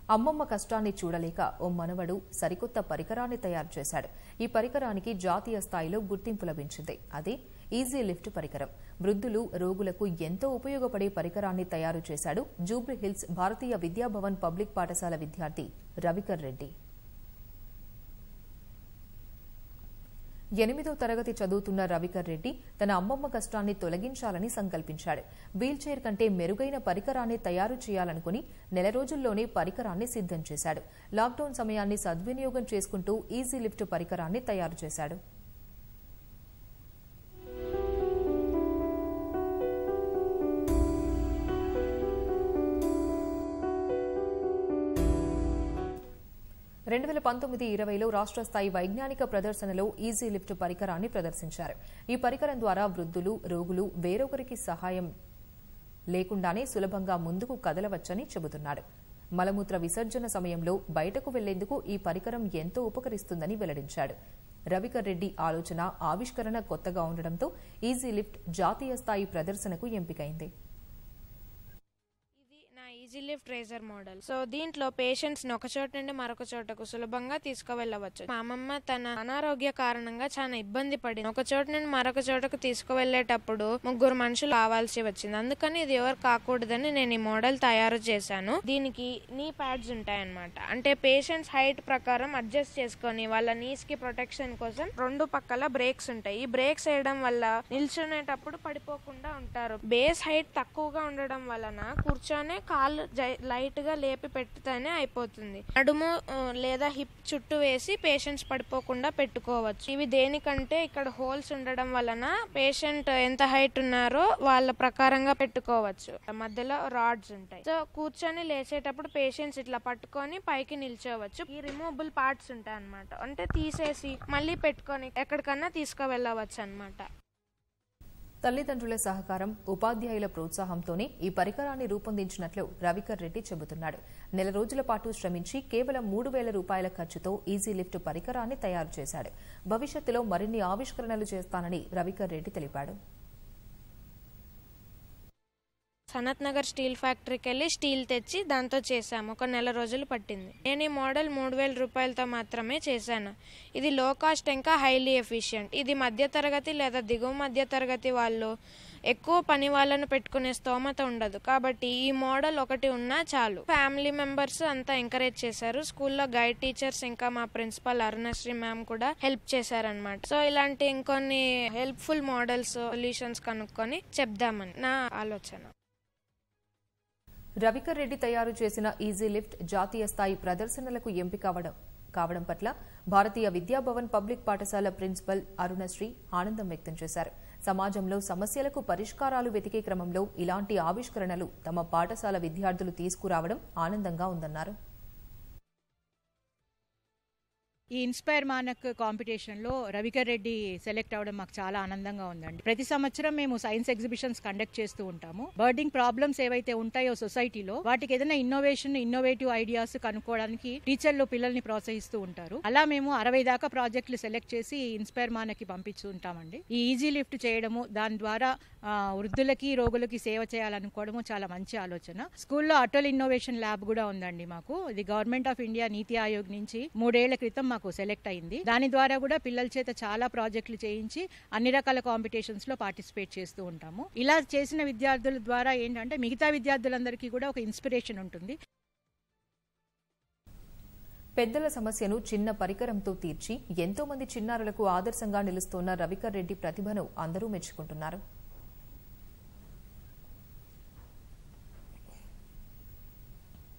అమ్మమ్మ కష్టాన్ని చూడలేక ఓ మనవడు సరికొత్త పరికరాన్ని తయారు చేశాడు ఈ పరికరానికి జాతీయ స్థాయిలో గుర్తింపు లభించింది అది ఈజీ లిఫ్ట్ పరికరం వృద్ధులు రోగులకు ఎంతో ఉపయోగపడే పరికరాన్ని తయారు చేశాడు జూబ్లీ హిల్స్ భారతీయ విద్యాభవన్ పబ్లిక్ పాఠశాల విద్యార్థి రవికర్ రెడ్డి ఎనిమిదో తరగతి చదువుతున్న రవికర్ రెడ్డి తన అమ్మమ్మ కష్టాన్ని తొలగించాలని సంకల్పించాడు వీల్చైర్ కంటే మెరుగైన పరికరాన్ని తయారు చేయాలనుకుని నెల రోజుల్లోనే పరికరాన్ని సిద్దం చేశాడు లాక్డౌన్ సమయాన్ని సద్వినియోగం చేసుకుంటూ ఈజీ లిఫ్ట్ పరికరాన్ని తయారు చేశాడు రెండు వేల పంతొమ్మిది ఇరవైలో రాష్ట్ర స్థాయి వైజ్ఞానిక ప్రదర్శనలో ఈజీ లిఫ్ట్ పరికరాన్ని ప్రదర్శించారు ఈ పరికరం ద్వారా వృద్ధులు రోగులు వేరొకరికి సహాయం లేకుండానే సులభంగా ముందుకు కదలవచ్చని చెబుతున్నాడు మలమూత్ర విసర్జన సమయంలో బయటకు వెళ్లేందుకు ఈ పరికరం ఎంతో ఉపకరిస్తుందని వెల్లడించాడు రవికర్ రెడ్డి ఆలోచన ఆవిష్కరణ కొత్తగా ఉండడంతో ఈజీ లిఫ్ట్ జాతీయ స్థాయి ప్రదర్శనకు ఎంపికైంది ఇది నా easy lift razor model so దీంట్లో పేషెంట్స్ ని ఒక చోట నుండి మరొక చోటకు సులభంగా తీసుకువెళ్ళవచ్చు మా అమ్మమ్మ తన అనారోగ్య కారణంగా చాలా ఇబ్బంది పడింది ఒక చోట నుండి మరొక చోటకు తీసుకువెళ్లేటప్పుడు ముగ్గురు మనుషులు కావాల్సి వచ్చింది అందుకని ఇది ఎవరు కాకూడదని నేను ఈ మోడల్ తయారు చేశాను దీనికి నీ ప్యాడ్స్ ఉంటాయన్నమాట అంటే పేషెంట్స్ హైట్ ప్రకారం అడ్జస్ట్ చేసుకొని వాళ్ళ నీస్ కి ప్రొటెక్షన్ కోసం రెండు పక్కల బ్రేక్స్ ఉంటాయి ఈ బ్రేక్స్ వేయడం వల్ల నిల్చునేటప్పుడు పడిపోకుండా ఉంటారు బేస్ హైట్ తక్కువగా ఉండడం వలన కూర్చొనే కాళ్ళు లైట్ గా లేపి పెడితేనే అయిపోతుంది నడుము ఆ, లేదా హిప్ చుట్టూ వేసి పేషెంట్స్ పడిపోకుండా పెట్టుకోవచ్చు ఇవి దేనికంటే ఇక్కడ హోల్స్ ఉండడం వలన పేషెంట్ ఎంత హైట్ ఉన్నారో వాళ్ళ ప్రకారంగా పెట్టుకోవచ్చు మధ్యలో రాడ్స్ ఉంటాయి సో కూర్చొని లేచేటప్పుడు పేషెంట్స్ ఇట్లా పట్టుకొని పైకి నిల్చోవచ్చు ఈ రిమూవబుల్ పార్ట్స్ ఉంటాయి అనమాట అంటే తీసేసి మళ్ళీ పెట్టుకొని ఎక్కడికన్నా తీసుకువెళ్ళవచ్చు అనమాట తల్లిదండ్రుల సహకారం ఉపాధ్యాయుల ప్రోత్సాహంతోనే ఈ పరికరాన్ని రూపొందించినట్లు రవికర్ రెడ్డి చెబుతున్నాడు నెల రోజుల పాటు శ్రమించి కేవలం మూడు వేల రూపాయల ఖర్చుతో ఈజీ లిఫ్ట్ పరికరాన్ని తయారు చేశాడు భవిష్యత్తులో మరిన్ని ఆవిష్కరణలు చేస్తానని రవికర్ రెడ్డి తెలిపాడు సనత్ నగర్ స్టీల్ ఫ్యాక్టరీకి వెళ్ళి స్టీల్ తెచ్చి దాంతో చేశాము ఒక నెల రోజులు పట్టింది నేను ఈ మోడల్ మూడు వేల రూపాయలతో మాత్రమే చేశాను ఇది లో కాస్ట్ ఇంకా హైలీ ఎఫిషియంట్ ఇది మధ్య తరగతి లేదా దిగువ మధ్య తరగతి వాళ్ళు ఎక్కువ పని వాళ్ళను పెట్టుకునే స్తోమత ఉండదు కాబట్టి ఈ మోడల్ ఒకటి ఉన్నా చాలు ఫ్యామిలీ మెంబర్స్ అంతా ఎంకరేజ్ చేశారు స్కూల్లో గైడ్ టీచర్స్ ఇంకా మా ప్రిన్సిపల్ అరుణశ్రీ మ్యామ్ కూడా హెల్ప్ చేశారనమాట సో ఇలాంటి ఇంకొన్ని హెల్ప్ఫుల్ మోడల్స్ సొల్యూషన్స్ కనుక్కొని చెప్దామని నా ఆలోచన రవికర్ రెడ్డి తయారు చేసిన ఈజీ లిఫ్ట్ జాతీయ స్థాయి ప్రదర్శనలకు ఎంపిక కావడం కావడం పట్ల భారతీయ విద్యాభవన్ పబ్లిక్ పాఠశాల ప్రిన్సిపల్ అరుణశ్రీ ఆనందం వ్యక్తం చేశారు సమాజంలో సమస్యలకు పరిష్కారాలు వెతికే క్రమంలో ఇలాంటి ఆవిష్కరణలు తమ పాఠశాల విద్యార్థులు తీసుకురావడం ఆనందంగా ఉందన్నారు ఈ ఇన్స్పైర్ మానక్ కాంపిటీషన్లో రవికర్ రెడ్డి సెలెక్ట్ అవ్వడం మాకు చాలా ఆనందంగా ఉందండి ప్రతి సంవత్సరం మేము సైన్స్ ఎగ్జిబిషన్స్ కండక్ట్ చేస్తూ ఉంటాము బర్డింగ్ ప్రాబ్లమ్స్ ఏవైతే ఉంటాయో సొసైటీలో వాటికి ఏదైనా ఇన్నోవేషన్ ఇన్నోవేటివ్ ఐడియాస్ కనుక్కోవడానికి టీచర్లు పిల్లల్ని ప్రోత్సహిస్తూ ఉంటారు అలా మేము అరవై దాకా ప్రాజెక్టులు సెలెక్ట్ చేసి ఇన్స్పైర్ మానకి పంపిస్తూ ఉంటామండి ఈ ఈజీ లిఫ్ట్ చేయడము దాని ద్వారా ఆ, వృద్ధులకి రోగులకి సేవ చేయాలనుకోవడము చాలా మంచి ఆలోచన స్కూల్లో అటల్ ఇన్నోవేషన్ ల్యాబ్ కూడా ఉందండి మాకు ఇది గవర్నమెంట్ ఆఫ్ ఇండియా నీతి ఆయోగ్ నుంచి మూడేళ్ల క్రితం మాకు సెలెక్ట్ అయింది దాని ద్వారా కూడా పిల్లల చేత చాలా ప్రాజెక్టులు చేయించి అన్ని రకాల కాంపిటీషన్స్ లో పార్టిసిపేట్ చేస్తూ ఉంటాము ఇలా చేసిన విద్యార్థుల ద్వారా ఏంటంటే మిగతా విద్యార్థులందరికీ కూడా ఒక ఇన్స్పిరేషన్ ఉంటుంది పెద్దల సమస్యను చిన్న పరికరంతో తీర్చి ఎంతో మంది చిన్నారులకు ఆదర్శంగా నిలుస్తోన్న రవికర్ రెడ్డి ప్రతిభను అందరూ మెచ్చుకుంటున్నారు